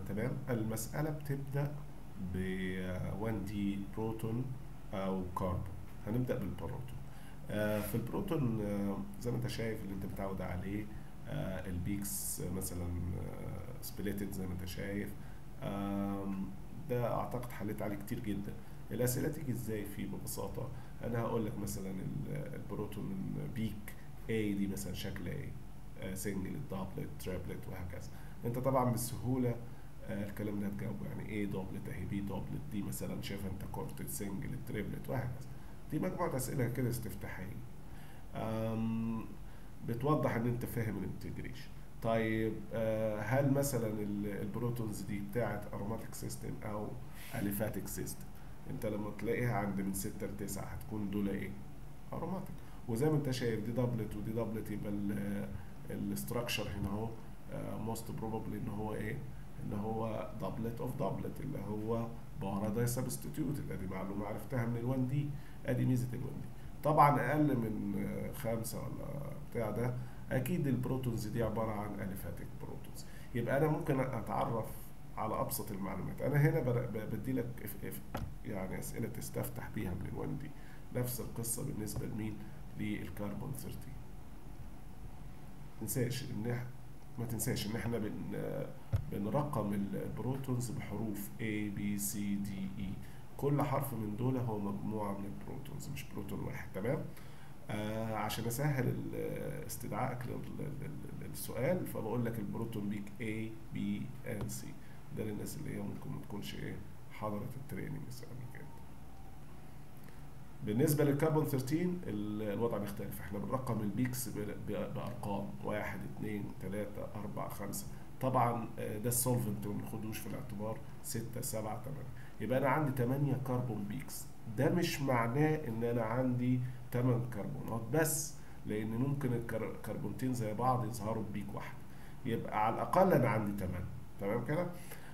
تمام المسألة بتبدأ ب 1 دي بروتون أو كاربون هنبدأ بالبروتون آه، في البروتون آه، زي ما انت شايف اللي انت متعود عليه آه، البيكس مثلا سبليتد زي ما انت شايف آم، ده اعتقد حليت عليه كتير جدا الاسئله تيجي ازاي فيه ببساطه انا هقول لك مثلا ال- البروتون بيك A دي مثلا شكل ايه سنجل دابلت ترابلت وهكذا انت طبعا بسهوله آه، الكلام ده هتجاوبه يعني ايه دوبلت اهي بي دوبلت دي مثلا شايفها انت كورتد سنجل تريبلت وهكذا دي مجموعه اسئله كده استفتاحيه أم، بتوضح ان انت فاهم الانتجريشن طيب آه، هل مثلا ال- البروتونز دي بتاعت اروماتيك سيستم او اليفاتيك سيستم انت لما تلاقيها عند من 6 ل 9 هتكون دول ايه اروماتيك وزي ما انت شايف دي دبلت ودي دبلت يبقى الاستراكشر هنا اهو موست بروبابلي ان هو ايه ان هو دبلت اوف دبلت اللي هو باراداي سبستيتيوتد ادي معلومه عرفتها من ال1 دي ادي ميزه ال1 دي طبعا اقل من آه، خمسة ولا بتاع ده اكيد البروتونز دي عباره عن اليفاتيك بروتونز يبقى انا ممكن اتعرف على ابسط المعلومات انا هنا بر- ب- بدي لك اف اف يعني اسئله تستفتح بيها من ال1 دي نفس القصه بالنسبه لمين للكربون 13 تنساش ان إح- ما تنساش ان احنا بن بنرقم البروتونز بحروف A B C D E كل حرف من دول هو مجموعة من البروتونز مش بروتون واحد تمام آه عشان اسهل ال- استدعائك لل- لل- للسؤال فبقول لك البروتون بيك A B and C ده للناس اللي هي ممكن ما تكونش ايه حضرت التريننج قبل كده بالنسبة للكربون 13 ال- الوضع بيختلف احنا بنرقم البيكس ب- ب- بأرقام واحد اتنين تلاتة أربعة خمسة طبعا آه، ده السولفنت ما بناخدوش في الاعتبار ستة سبعة تمانية يبقى أنا عندي تمانية كربون بيكس ده مش معناه إن أنا عندي تمن كربونات بس لأن ممكن الكر- الكربونتين زي بعض يظهروا ببيك واحد يبقى على الأقل أنا عندي تمانية تمام كده؟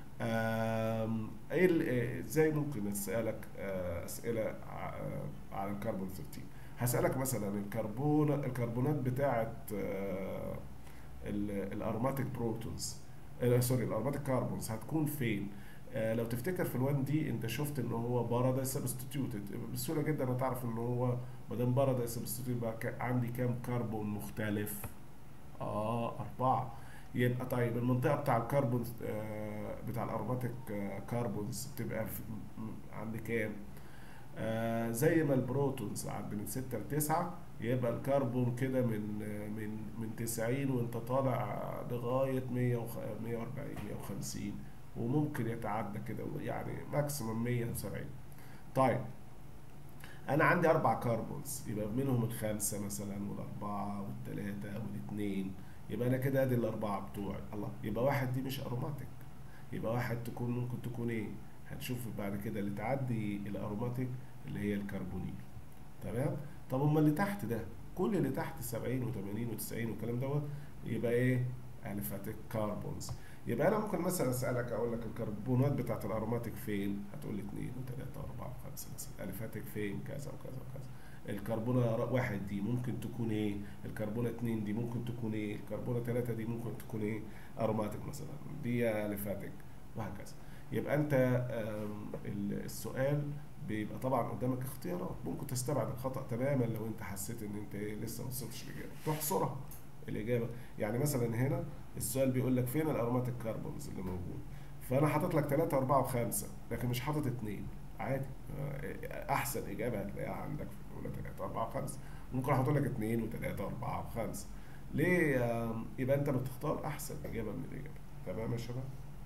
آم، ايه ال- إيه- ازاي ممكن اسالك آه، اسئله ع- آه، على الكربون 13 هسالك مثلا الكربون الكربونات بتاعه آه، ال- الاروماتيك بروتونز آه، سوري الاروماتيك كاربونز هتكون فين آه، لو تفتكر في ال1 دي انت شفت ان هو باراداي سبستيتيوتد بسهوله جدا هتعرف ان هو ما دام باراداي سبستيتيوتد بقى ك- عندي كام كربون مختلف اه اربعه يبقى طيب المنطقه بتاع الكربون آه، بتاع الاروماتيك آه، كاربونز بتبقى في م- عند كام آه، زي ما البروتونز عند من 6 ل 9 يبقى الكربون كده من آه، من من 90 وانت طالع لغايه 100 وخ- 140 150 وممكن يتعدى كده يعني ماكسيموم 170 طيب انا عندي اربع كربونز يبقى منهم الخمسه مثلا والاربعه والثلاثه والاثنين يبقى انا كده ادي الاربعه بتوعي الله يبقى واحد دي مش اروماتيك يبقى واحد تكون ممكن تكون ايه هنشوف بعد كده اللي تعدي الاروماتيك اللي هي الكربونيل تمام طب اما اللي تحت ده كل اللي تحت 70 و80 و90 والكلام دوت يبقى ايه اليفاتيك كاربونز يبقى انا ممكن مثلا اسالك اقول لك الكربونات بتاعت الاروماتيك فين هتقول لي 2 و3 و4 و5 مثلا اليفاتيك فين كذا وكذا وكذا الكربونة واحد دي ممكن تكون ايه الكربونة اتنين دي ممكن تكون ايه الكربونة تلاتة دي ممكن تكون ايه اروماتيك مثلا دي اليفاتيك وهكذا يبقى انت آم، ال- السؤال بيبقى طبعا قدامك اختيارات ممكن تستبعد الخطأ تماما لو انت حسيت ان انت إيه لسه ما وصلتش الاجابه تحصرها الاجابه يعني مثلا هنا السؤال بيقول لك فين الاروماتيك كاربونز اللي موجود فانا حاطط لك 3 4 و5 لكن مش حاطط اثنين عادي آه، احسن اجابه هتلاقيها عندك في الاولى 3 4 و5 ممكن احط لك 2 و3 و4 و5 ليه آم، يبقى انت بتختار احسن اجابه من الاجابه تمام يا شباب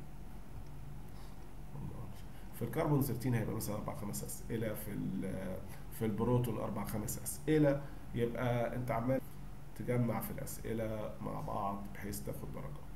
في الكربون 13 هيبقى مثلا اربع خمس اسئله في ال- في البروتون اربع خمس اسئله يبقى انت عمال تجمع في الاسئله مع بعض بحيث تاخد درجات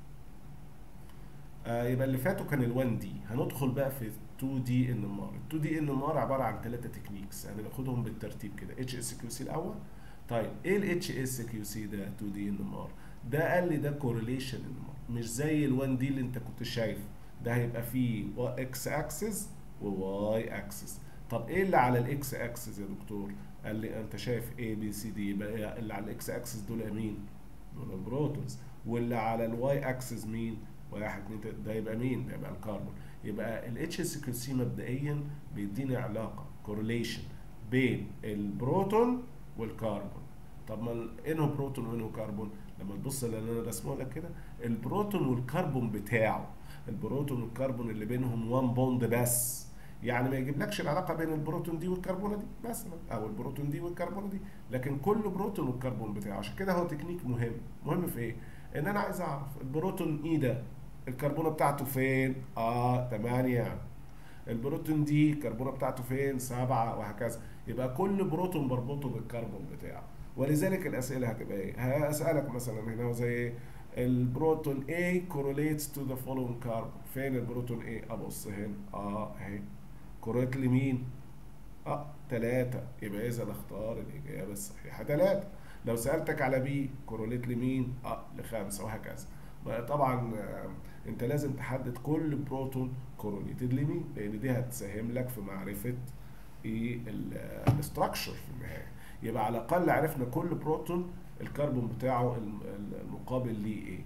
آه يبقى اللي فاتوا كان ال1 دي هندخل بقى في 2 دي ان ام ار ال 2 دي ان ام ار عباره عن ثلاثه تكنيكس يعني ناخدهم بالترتيب كده اتش اس كيو سي الاول طيب ايه الاتش اس كيو سي ده 2 دي ان ام ار ده قال لي ده كورليشن ان ام ار مش زي ال1 دي اللي انت كنت شايفه ده هيبقى فيه اكس اكسس وواي اكسس طب ايه اللي على الاكس اكسس يا دكتور قال لي انت شايف اي بي سي دي يبقى إيه اللي على الاكس اكسس دول مين دول البروتونز واللي على الواي اكسس مين واحد اتنين تلاته ده يبقى مين؟ ده يبقى الكربون يبقى الاتش اس كيو سي مبدئيا بيديني علاقه كورليشن بين البروتون والكربون طب ما انه بروتون وانه كربون لما تبص اللي انا رسمه لك كده البروتون والكربون بتاعه البروتون والكربون اللي بينهم 1 بوند بس يعني ما يجيبلكش العلاقه بين البروتون دي والكربونه دي مثلا او البروتون دي والكربونه دي لكن كل بروتون والكربون بتاعه عشان كده هو تكنيك مهم مهم في ايه ان انا عايز اعرف البروتون ايه ده الكربونه بتاعته فين اه 8 البروتون دي الكربونه بتاعته فين 7 وهكذا يبقى كل بروتون بربطه بالكربون بتاعه ولذلك الاسئله هتبقى ايه هسالك مثلا هنا هو زي ايه البروتون A correlates to the following carbon فين البروتون A ابص هنا اه اهي كوريت لمين اه ثلاثة يبقى اذا اختار الاجابة الصحيحة ثلاثة لو سألتك على بي كوروليت لمين اه لخمسة وهكذا طبعا آه انت لازم تحدد كل بروتون كوروليتد لمين لان دي هتساهم لك في معرفة ايه الاستراكشر في النهاية يبقى على الاقل عرفنا كل بروتون الكربون بتاعه المقابل ليه ايه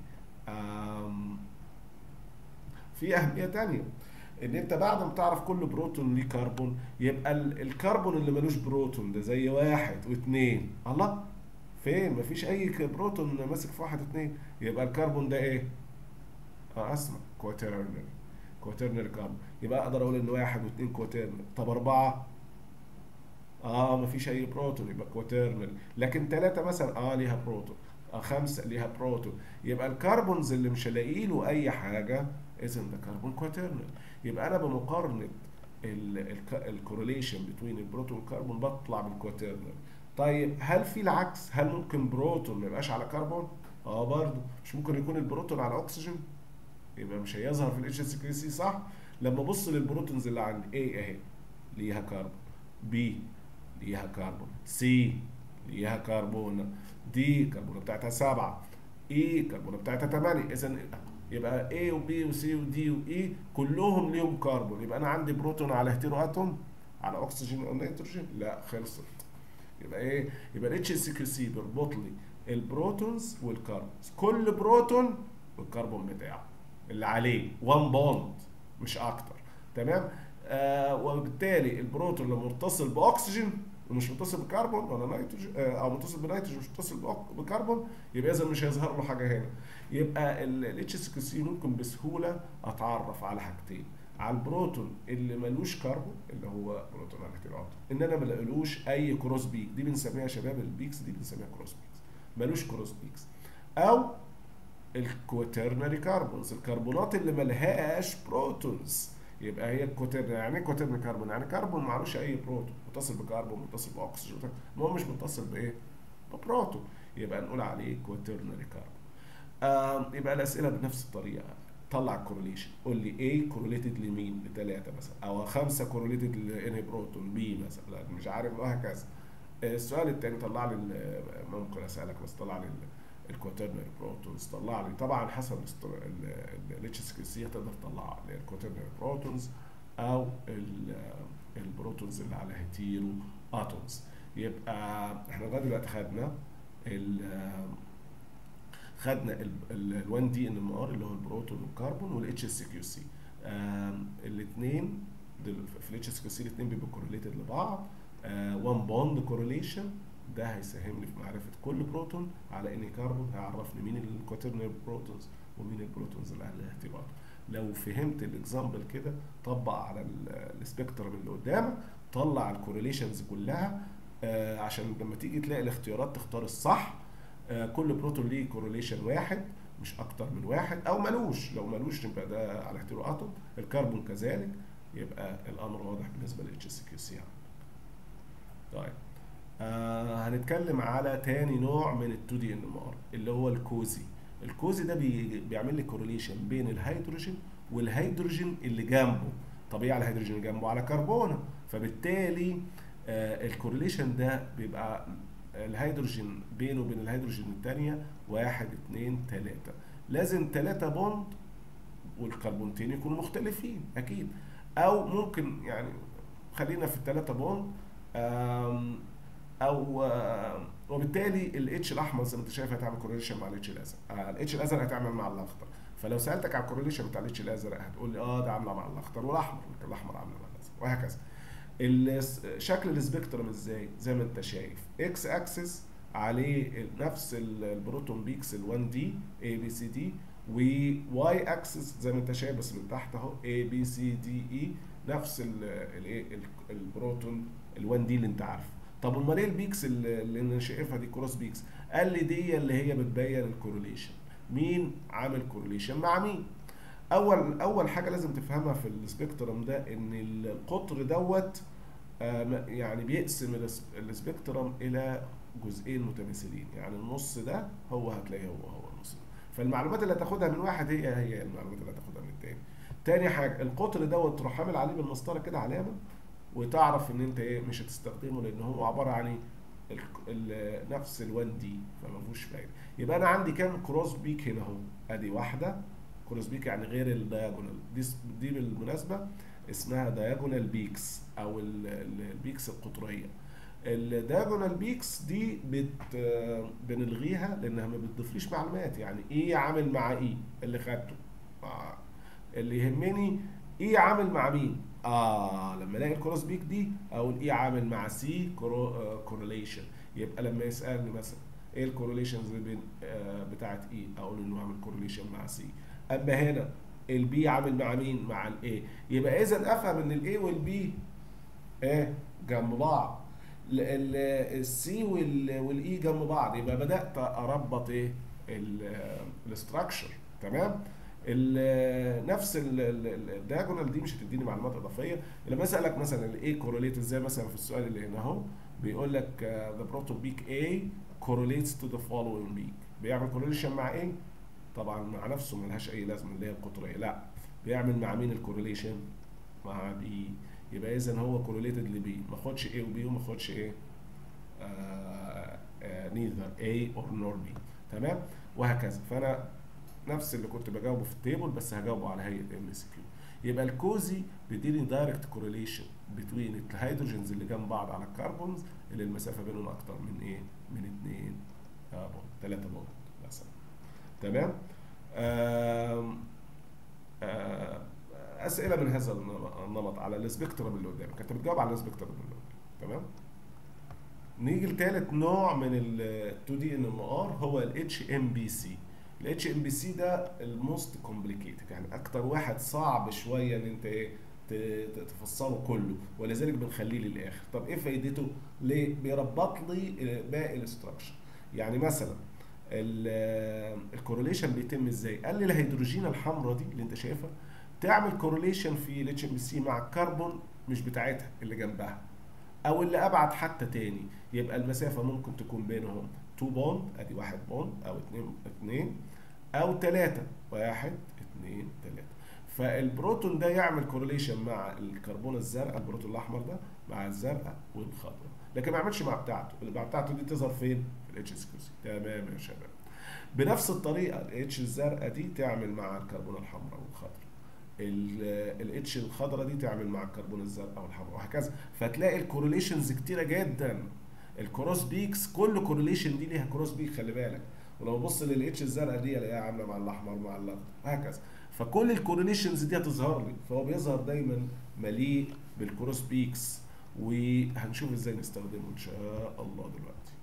في اهميه تانية ان انت بعد ما تعرف كل بروتون ليه كربون يبقى الكربون اللي ملوش بروتون ده زي واحد واثنين الله فين مفيش اي بروتون ماسك في واحد واثنين يبقى الكربون ده ايه اه اسمع كواترنري كواترنري كربون يبقى اقدر اقول ان واحد واثنين كواترنري طب اربعه اه مفيش اي بروتون يبقى كواترنري لكن ثلاثة مثلا اه ليها بروتون آه خمسة ليها بروتون يبقى الكربونز اللي مش هلاقي له اي حاجة اذا ده كربون كواترنري يبقى انا بمقارنة الكورليشن بين البروتون والكربون بطلع بالكواترنري طيب هل في العكس هل ممكن بروتون ما يبقاش على كربون اه برضه مش ممكن يكون البروتون على اكسجين يبقى مش هيظهر في الاتش اس كي سي صح لما ابص للبروتونز اللي عندي A اهي ليها كربون B ليها كربون سي ليها كربون دي الكربونه بتاعتها سبعة اي الكربونه بتاعتها 8 اذا يبقى A وB وسي ودي وإي كلهم ليهم كربون يبقى انا عندي بروتون على هيتيرو اتوم على اكسجين او نيتروجين لا خلصت يبقى ايه يبقى الاتش اس كيو سي بيربط لي البروتونز والكربونز كل بروتون والكربون بتاعه اللي عليه 1 بوند مش اكتر تمام آه وبالتالي البروتون لما متصل باكسجين ومش متصل بكربون ولا نيتروجين آه او متصل بنيتروجين مش متصل بكربون يبقى اذا مش هيظهر له حاجه هنا يبقى الاتش اس كيو سي ممكن بسهوله اتعرف على حاجتين على البروتون اللي ملوش كربون اللي هو بروتون الاحتراق ان انا ما لاقيلوش اي كروس بيك دي بنسميها شباب البيكس دي بنسميها كروس بيكس ملوش كروس بيكس او الكوترنري كربونز الكربونات اللي ملهاش بروتونز يبقى هي الكوترنري يعني ايه كوترنري كربون يعني كربون معلوش اي بروتون متصل بكربون متصل باكسجين ما هو مش متصل بايه ببروتون يبقى نقول عليه كوترنري كربون آه يبقى الاسئله بنفس الطريقه طلع الكورليشن قول لي A كورليتد لمين لثلاثة مثلا او خمسة كورليتد لانهي بروتون B مثلا لا مش عارف وهكذا السؤال الثاني طلع لي ممكن اسالك بس طلع لي الكوترنري بروتونز طلع لي طبعا حسب الاتش اس كيو سي هتقدر تطلع الكوترنري بروتونز او البروتونز اللي على هيتيرو اتومز يبقى احنا لغايه دلوقتي خدنا خدنا ال 1 دي ان ام ار اللي هو البروتون والكربون والاتش اس كيو سي الاثنين في الاتش اس كيو سي الاثنين بيبقوا كورليتد لبعض 1 بوند كورليشن ده هيساهم لي في معرفه كل بروتون على ان كربون هيعرفني مين الكوترنري بروتونز ومين البروتونز اللي عليها اعتبار لو فهمت الاكزامبل كده طبق على السبيكترم اللي قدامك طلع الكورليشنز كلها آه عشان لما تيجي تلاقي الاختيارات تختار الصح آه كل بروتون ليه كورليشن واحد مش اكتر من واحد او ملوش لو ملوش يبقى ده على احتيرو اتوم الكربون كذلك يبقى الامر واضح بالنسبه للاتش اس كيو سي طيب آه هنتكلم على تاني نوع من ال 2 دي ان ام ار اللي هو الكوزي الكوزي ده بي بيعمل لي كورليشن بين الهيدروجين والهيدروجين اللي جنبه طبيعي على الهيدروجين اللي جنبه على كربونه فبالتالي آه الكورليشن ده بيبقى الهيدروجين بينه وبين الهيدروجين الثانيه واحد اتنين تلاته لازم تلاته بوند والكربونتين يكونوا مختلفين اكيد او ممكن يعني خلينا في التلاته بوند او وبالتالي الاتش الاحمر زي ما انت شايف هتعمل كورليشن مع الاتش الازرق الاتش الازرق هتعمل مع الاخضر فلو سالتك على الكورليشن ما تعليش الازرق هتقول لي اه ده عامله مع الاخضر والاحمر لكن الاحمر عامله مع الازرق وهكذا ال- شكل السبيكترم ازاي زي ما انت شايف اكس اكسس عليه نفس ال- البروتون بيكس ال 1 دي اي بي سي دي وواي اكسس زي ما انت شايف بس من تحت اهو اي بي سي دي اي نفس الايه البروتون ال 1 دي اللي انت عارفه طب امال ايه البيكس اللي اللي انا شايفها دي كروس بيكس قال لي دي اللي هي بتبين الكورليشن مين عامل كورليشن مع مين اول اول حاجه لازم تفهمها في السبيكترم ده ان القطر دوت آه، م- يعني بيقسم الس- السبيكترم الى جزئين متماثلين يعني النص ده هو هتلاقيه هو هو النص ده فالمعلومات اللي هتاخدها من واحد هي هي المعلومات اللي هتاخدها من التاني تاني حاجه القطر دوت تروح عامل عليه بالمسطره كده علامه وتعرف ان انت ايه مش هتستخدمه لان هو عباره عن ايه ال- ال- نفس ال1 دي فما فيهوش فايده يبقى انا عندي كام كروس بيك هنا اهو ادي واحده كروس بيك يعني غير الدايجونال دي س- دي بالمناسبه اسمها دايجونال بيكس او ال- ال- البيكس القطريه الدايجونال بيكس دي بت بنلغيها لانها ما بتضيفليش معلومات يعني ايه عامل مع ايه اللي خدته آه. اللي يهمني ايه عامل مع مين اه لما الاقي الكروس بيك دي اقول ايه عامل مع سي كورليشن يبقى لما يسالني مثلا ايه الكورليشنز بين آه بتاعت ايه اقول انه عامل كورليشن مع سي اما هنا البي عامل مع مين مع الاي يبقى اذا افهم ان الاي والبي ايه جنب بعض السي والاي جنب بعض يبقى بدات اربط ايه الاستراكشر تمام ال- نفس الدايجونال دي مش هتديني معلومات اضافيه لما اسالك مثلا الاي كورليت ازاي مثلا في السؤال اللي هنا اهو بيقول لك ذا بروتون بيك A correlates to the following beak بيعمل كورليشن مع ايه طبعا مع نفسه ملهاش اي لازمه اللي هي القطريه لا بيعمل مع مين الكورليشن مع بي يبقى اذا هو كورليتد لبي ما خدش A وبي وما خدش ايه نيذر A or nor B تمام وهكذا فانا نفس اللي كنت بجاوبه في التيبل بس هجاوبه على هيئه ام اس كيو يبقى الكوزي بيديني دايركت كورليشن بين الهيدروجينز اللي جنب بعض على الكربونز اللي المسافه بينهم اكتر من ايه؟ من 2 بوند 3 بوند مثلا تمام؟ آم آم اسئله من هذا النمط على السبيكترم اللي قدامك انت بتجاوب على السبيكترم اللي قدامك تمام؟ نيجي لثالث نوع من ال 2 دي ان ام ار هو الاتش ام بي سي الاتش ام بي سي ده الموست كومبليكيتد يعني اكتر واحد صعب شويه ان انت ايه ت- ت- تفصله كله ولذلك بنخليه للاخر طب ايه فايدته ليه بيربط لي باقي الاستراكشر يعني مثلا الكورليشن بيتم ازاي قال لي الهيدروجين الحمراء دي اللي انت شايفها تعمل كورليشن في الاتش ام بي سي مع الكربون مش بتاعتها اللي جنبها او اللي ابعد حتى تاني يبقى المسافه ممكن تكون بينهم 2 بوند ادي 1 بوند او 2 2 او 3 1 2 3 فالبروتون ده يعمل كورليشن مع الكربون الزرقاء البروتون الاحمر ده مع الزرقاء والخضراء لكن ما يعملش مع بتاعته اللي مع بتاعته دي تظهر فين في الاتش سكوزي تمام يا شباب بنفس الطريقه الاتش الزرقاء دي تعمل مع الكربون الحمراء والخضراء الاتش الخضراء دي تعمل مع الكربون الزرقاء والحمراء وهكذا فتلاقي الكورليشنز كتيره جدا الكروس بيكس كل كورليشن دي ليها كروس بيك خلي بالك ولو بص للاتش الزرقاء دي الاقيها عامله مع الاحمر مع الاخضر وهكذا فكل الكورليشنز دي هتظهر لي فهو بيظهر دايما مليء بالكروس بيكس وهنشوف ازاي نستخدمه ان شاء الله دلوقتي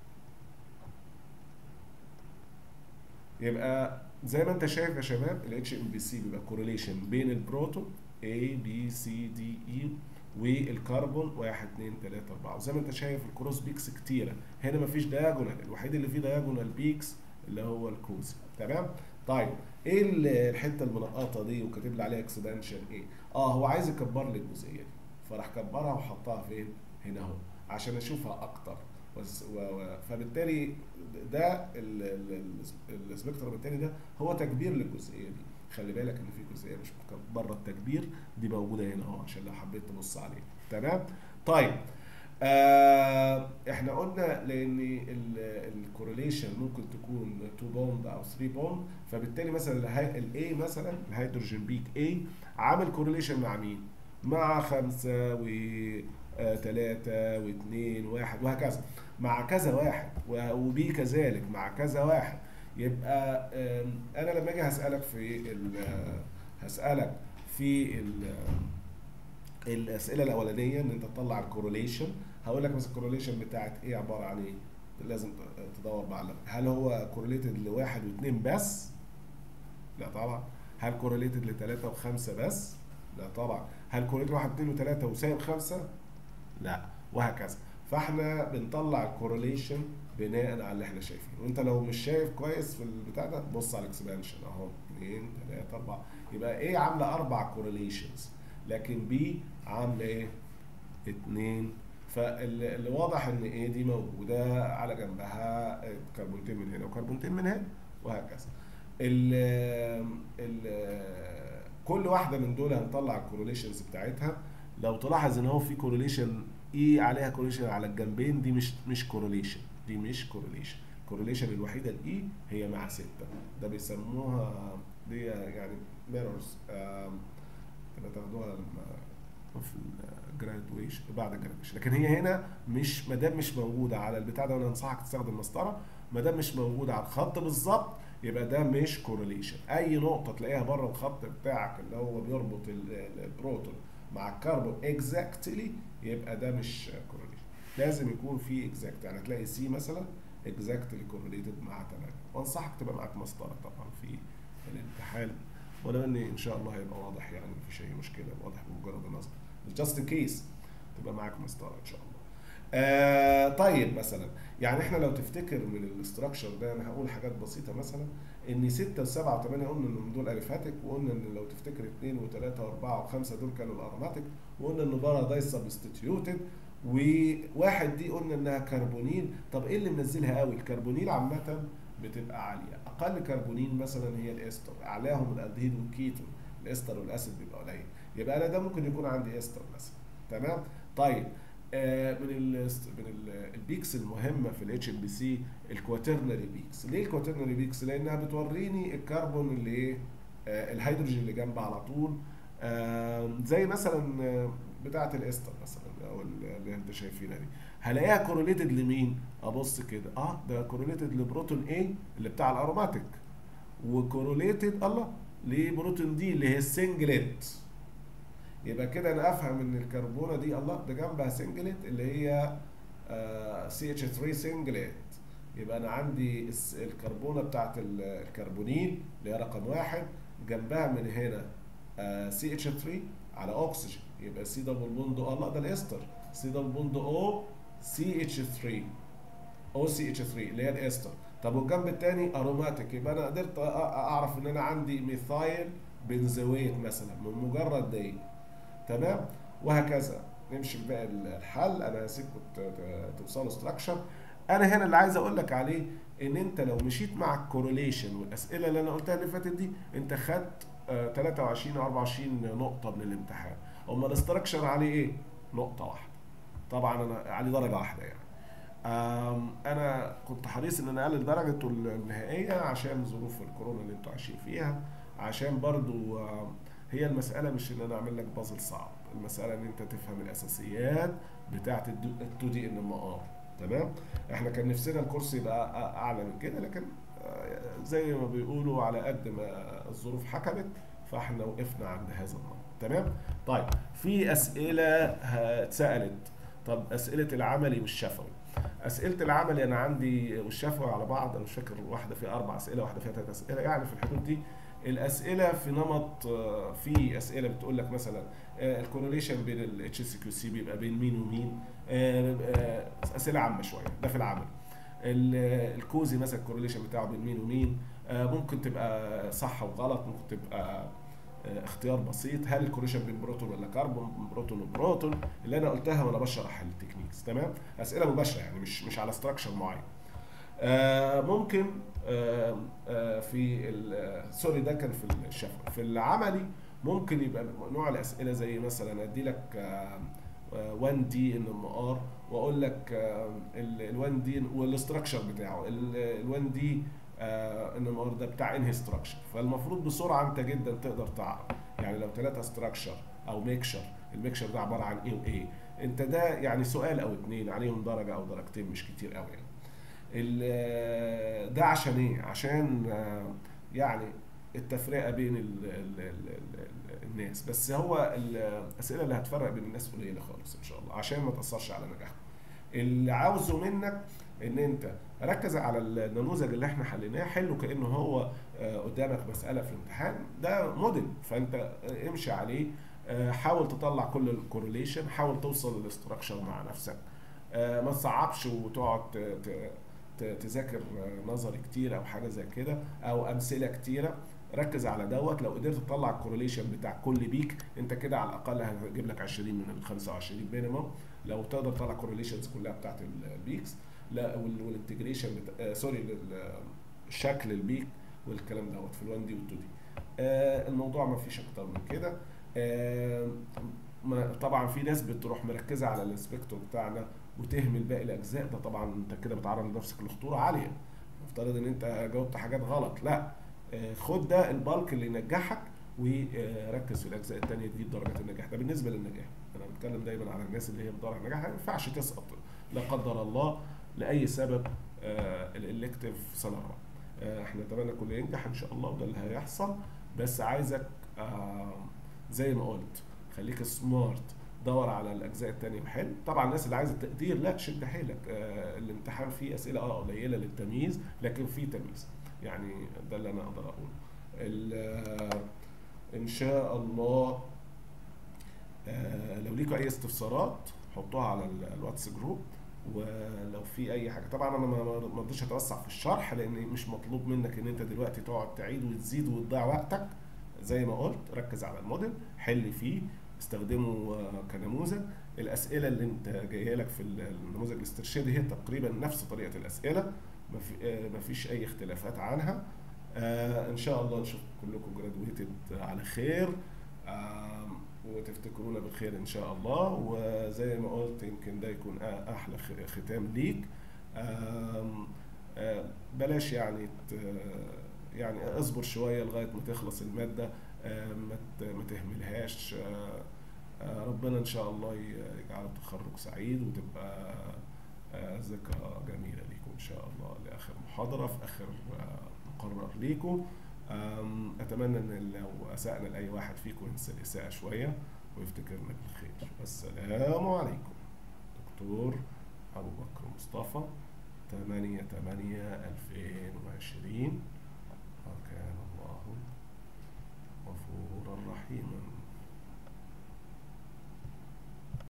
يبقى زي ما انت شايف يا شباب الاتش ام بي سي بيبقى كورليشن بين البروتون A B C D E والكربون 1 2 3 4 وزي ما انت شايف الكروس بيكس كتيره هنا مفيش دايجونال الوحيد اللي فيه دايجونال بيكس اللي هو الكوزي تمام طيب ايه ال- الحته المنقطه دي وكاتب لي عليها اكسبانشن ايه اه هو عايز يكبر لي الجزئيه دي فراح كبرها وحطها فين هنا اهو عشان اشوفها اكتر بس و... و... فبالتالي ده ال- ال- ال- السبيكترم التاني ده هو تكبير للجزئيه دي خلي بالك ان في جزئيه مش متك- بره التكبير دي موجوده هنا اهو عشان لو حبيت تبص عليها تمام طيب آه احنا قلنا لان الكورليشن ممكن تكون 2 بوند او 3 بوند فبالتالي مثلا الاي مثلا الهيدروجين بيك اي عامل كورليشن مع مين؟ مع خمسة و آه، تلاتة واثنين واحد وهكذا مع كذا واحد و- وبي كذلك مع كذا واحد يبقى آم، انا لما اجي هسالك في ال- هسالك في ال- الاسئله الاولانيه ان انت تطلع الكورليشن هقول لك مثلا الكورليشن بتاعت ايه عباره عن ايه لازم تدور بقى على- هل هو كورليتد لواحد واثنين بس لا طبعا هل كورليتد لثلاثة وخمسة بس لا طبعا هل كورليتد واحد واثنين وثلاثة وسايب خمسة لا وهكذا فاحنا بنطلع الكورليشن بناء على اللي احنا شايفينه وانت لو مش شايف كويس في البتاع ده بص على الاكسبانشن اهو 2 3 4 يبقى ايه عامله اربع كورليشنز لكن بي عامله ايه؟ اتنين فاللي واضح ان ايه دي موجوده على جنبها كربونتين من هنا وكربونتين من هنا وهكذا ال ال كل واحده من دول هنطلع الكورليشنز بتاعتها لو تلاحظ ان هو في كورليشن اي عليها كورليشن على الجنبين دي مش مش كورليشن دي مش كورليشن الكورليشن الوحيده الاي هي مع ستة ده بيسموها دي يعني ميرورز تبقى تاخدوها لما في الجرادويشن بعد الجرادويشن لكن هي هنا مش ما دام مش موجوده على البتاع ده وانا انصحك تستخدم مسطره ما دام مش موجوده على الخط بالظبط يبقى ده مش كورليشن اي نقطه تلاقيها بره الخط بتاعك اللي هو بيربط ال- ال- البروتون مع الكربون اكزاكتلي يبقى ده مش كورليشن لازم يكون في اكزاكت يعني هتلاقي سي مثلا اكزاكتلي كورليتد مع 8 وانصحك تبقى معاك مسطره طبعا في الامتحان ولو ان ان شاء الله هيبقى واضح يعني مفيش اي مشكله واضح بمجرد النظر جاست ان كيس تبقى معاك مسطره ان شاء الله آه طيب مثلا يعني احنا لو تفتكر من الاستراكشر ده انا هقول حاجات بسيطه مثلا ان 6 و7 و8 قلنا ان دول اليفاتيك وقلنا ان لو تفتكر 2 و3 و4 و5 دول كانوا الاروماتيك وقلنا ان بارا داي سبستيتيوتد وواحد دي قلنا انها كربونيل طب ايه اللي منزلها قوي الكربونيل عامه بتبقى عاليه اقل كربونيل مثلا هي الاستر اعلاهم الالدهيد والكيتون الاستر والاسيد بيبقى قليل يبقى انا ده ممكن يكون عندي استر مثلا تمام طيب آه من ال من ال البيكس المهمه في الاتش ام بي سي الكواترنري بيكس ليه الكواترنري بيكس لانها بتوريني الكربون اللي ايه آه الهيدروجين اللي جنبه على طول آه زي مثلا آه، بتاعه الاستر مثلا او اللي انت شايفينها دي هلاقيها كورليتد لمين ابص كده اه ده كورليتد لبروتون A اللي بتاع الاروماتيك وكورليتد الله لبروتون دي اللي هي السنجلت يبقى كده انا افهم ان الكربونه دي الله ده جنبها سنجلت اللي هي سي اتش 3 سنجلت يبقى انا عندي الس- الكربونه بتاعت ال- الكربونيل اللي هي رقم واحد جنبها من هنا سي اتش 3 على اكسجين يبقى سي دبل بوند او الله ده الاستر سي دبل بوند او سي اتش 3 او سي اتش 3 اللي هي الاستر طب والجنب الثاني اروماتيك يبقى انا قدرت أ- أ- اعرف ان انا عندي ميثايل بنزويت مثلا من مجرد دي تمام وهكذا نمشي في باقي الحل انا هسيبكم ت- ت- توصلوا ستراكشر انا هنا اللي عايز اقول لك عليه ان انت لو مشيت مع الكورليشن والاسئله اللي انا قلتها اللي فاتت دي انت خدت آه، 23 او 24 نقطه من الامتحان اما الاستراكشر عليه ايه نقطه واحده طبعا انا عليه درجه واحده يعني آم، انا كنت حريص ان انا اقلل درجته النهائيه عشان ظروف الكورونا اللي انتوا عايشين فيها عشان برضو آم، هي المساله مش ان انا اعمل لك بازل صعب المساله ان انت تفهم الاساسيات بتاعه ال2 دي ان ام ار تمام احنا كان نفسنا الكورس يبقى أ- اعلى من كده لكن آه، زي ما بيقولوا على قد ما الظروف حكمت فاحنا وقفنا عند هذا الامر تمام طيب في اسئله اتسالت طب اسئله العملي والشفوي اسئله العملي انا عندي والشفوي على بعض انا مش فاكر واحده فيها اربع اسئله واحده فيها ثلاث اسئله يعني في الحدود دي الاسئله في نمط آه، في اسئله بتقول لك مثلا الكورليشن بين الاتش سي كيو سي بيبقى بين مين ومين آه، آه، اسئله عامه شويه ده في العمل ال- الكوزي مثلا الكورليشن بتاعه بين مين ومين آه، ممكن تبقى صح وغلط ممكن تبقى آه، اختيار بسيط هل الكورليشن بين بروتون ولا كربون بين بروتون وبروتون اللي انا قلتها وانا بشرح التكنيكس تمام اسئله مباشره يعني مش مش على ستراكشر معين آه، ممكن آه، آه، في ال- آه، سوري ده كان في الشفوي في العملي ممكن يبقى نوع الاسئله زي مثلا ادي لك 1 دي ان ام ار واقول لك ال 1 دي والاستراكشر بتاعه ال 1 دي ان ام ار ده بتاع انهي ستراكشر فالمفروض بسرعه انت جدا تقدر تعرف يعني لو ثلاثه ستراكشر او ميكشر الميكشر ده عباره عن ايه وايه انت ده يعني سؤال او اتنين عليهم درجه او درجتين مش كتير قوي يعني ال- ده عشان ايه عشان آه، يعني التفرقه بين ال ال ال ال الناس بس هو الاسئله اللي هتفرق بين الناس قليله خالص ان شاء الله عشان ما تاثرش على نجاحهم اللي عاوزه منك ان انت ركز على النموذج اللي احنا حليناه حله كانه هو آه، قدامك مساله في الامتحان ده موديل فانت امشي عليه آه، حاول تطلع كل الكورليشن حاول توصل للاستراكشر مع نفسك آه، ما تصعبش وتقعد ت- ت- ت- تذاكر آه، نظري كتير او حاجه زي كده او امثله كتيره ركز على دوت لو قدرت تطلع الكورليشن بتاع كل بيك انت كده على الاقل هتجيب لك 20 من ال 25 مينيمم لو تقدر تطلع كورليشنز كلها بتاعت البيكس لا وال- والانتجريشن بتا... آه سوري لل- شكل البيك والكلام دوت في ال1 دي وال2 دي آه الموضوع ما فيش اكتر من كده آه ما طبعا في ناس بتروح مركزه على الانسبكتور بتاعنا وتهمل باقي الاجزاء ده طبعا انت كده بتعرض نفسك لخطوره عاليه نفترض ان انت جاوبت حاجات غلط لا آه، خد ده البالك اللي ينجحك وركز في الاجزاء الثانيه تجيب درجات النجاح ده بالنسبه للنجاح انا بتكلم دايما على الناس اللي هي بتدور على النجاح ما ينفعش تسقط لا قدر الله لاي سبب الالكتيف سنه رابعه آه، احنا نتمنى كله ينجح ان شاء الله وده اللي هيحصل بس عايزك آه، زي ما قلت خليك سمارت دور على الاجزاء التانية وحل طبعا الناس اللي عايزه تقدير لا شد حيلك آه الامتحان فيه اسئله اه قليله للتمييز لكن فيه تمييز يعني ده اللي انا اقدر اقوله ال- آه، ان شاء الله آه لو ليكوا اي استفسارات حطوها على ال- الواتس جروب ولو في اي حاجه طبعا انا ما ما- ما رضيتش اتوسع في الشرح لان مش مطلوب منك ان انت دلوقتي تقعد تعيد وتزيد وتضيع وقتك زي ما قلت ركز على الموديل حل فيه استخدمه آه، كنموذج الاسئله اللي انت جايه لك في النموذج الاسترشادي هي تقريبا نفس طريقه الاسئله ما في- آه، ما فيش اي اختلافات عنها آه، ان شاء الله نشوف كلكم جرادويتد على خير آم، وتفتكرونا بالخير ان شاء الله وزي ما قلت يمكن ده يكون أ- احلى خ- ختام ليك آم، آه، بلاش يعني ت- يعني اصبر شويه لغايه ما تخلص الماده آه، ما ت- ما تهملهاش آه، آه، ربنا ان شاء الله ي- يجعل التخرج سعيد وتبقى آه، ذكرى جميله ليكم ان شاء الله لاخر محاضره في اخر آه، مقرر ليكم آم، اتمنى ان لو اسانا لاي واحد فيكم ينسى الاساءه شويه ويفتكرنا بالخير والسلام عليكم دكتور ابو بكر مصطفى 8 8 2020 وكان الله غفورا رحيما